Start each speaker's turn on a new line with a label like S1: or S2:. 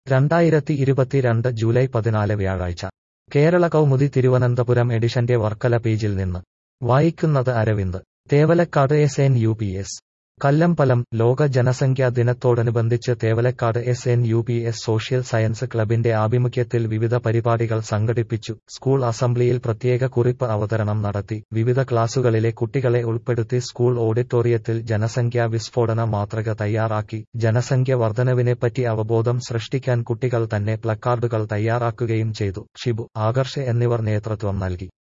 S1: രണ്ടായിരത്തി ഇരുപത്തിരണ്ട് ജൂലൈ പതിനാല് വ്യാഴാഴ്ച കേരള കൗമുദി തിരുവനന്തപുരം എഡിഷന്റെ വർക്കല പേജിൽ നിന്ന് വായിക്കുന്നത് Aravind Thevalakkad S N U P S Kallambalam ലോക ജനസംഖ്യാ ദിനത്തോടനുബന്ധിച്ച് Thevalakkad S N U P S social science ക്ലബിന്റെ ആഭിമുഖ്യത്തിൽ വിവിധ പരിപാടികൾ സംഘടിപ്പിച്ചു സ്കൂൾ അസംബ്ലിയിൽ പ്രത്യേക കുറിപ്പ് അവതരണം നടത്തി വിവിധ ക്ലാസുകളിലെ കുട്ടികളെ ഉൾപ്പെടുത്തി സ്കൂൾ ഓഡിറ്റോറിയത്തിൽ ജനസംഖ്യാ വിസ്ഫോടന മാതൃക തയ്യാറാക്കി ജനസംഖ്യ വർധനവിനെപ്പറ്റി അവബോധം സൃഷ്ടിക്കാൻ കുട്ടികൾ തന്നെ പ്ലക്കാർഡുകൾ തയ്യാറാക്കുകയും ചെയ്തു ഷിബു ആകർഷ് എന്നിവർ നേതൃത്വം നൽകി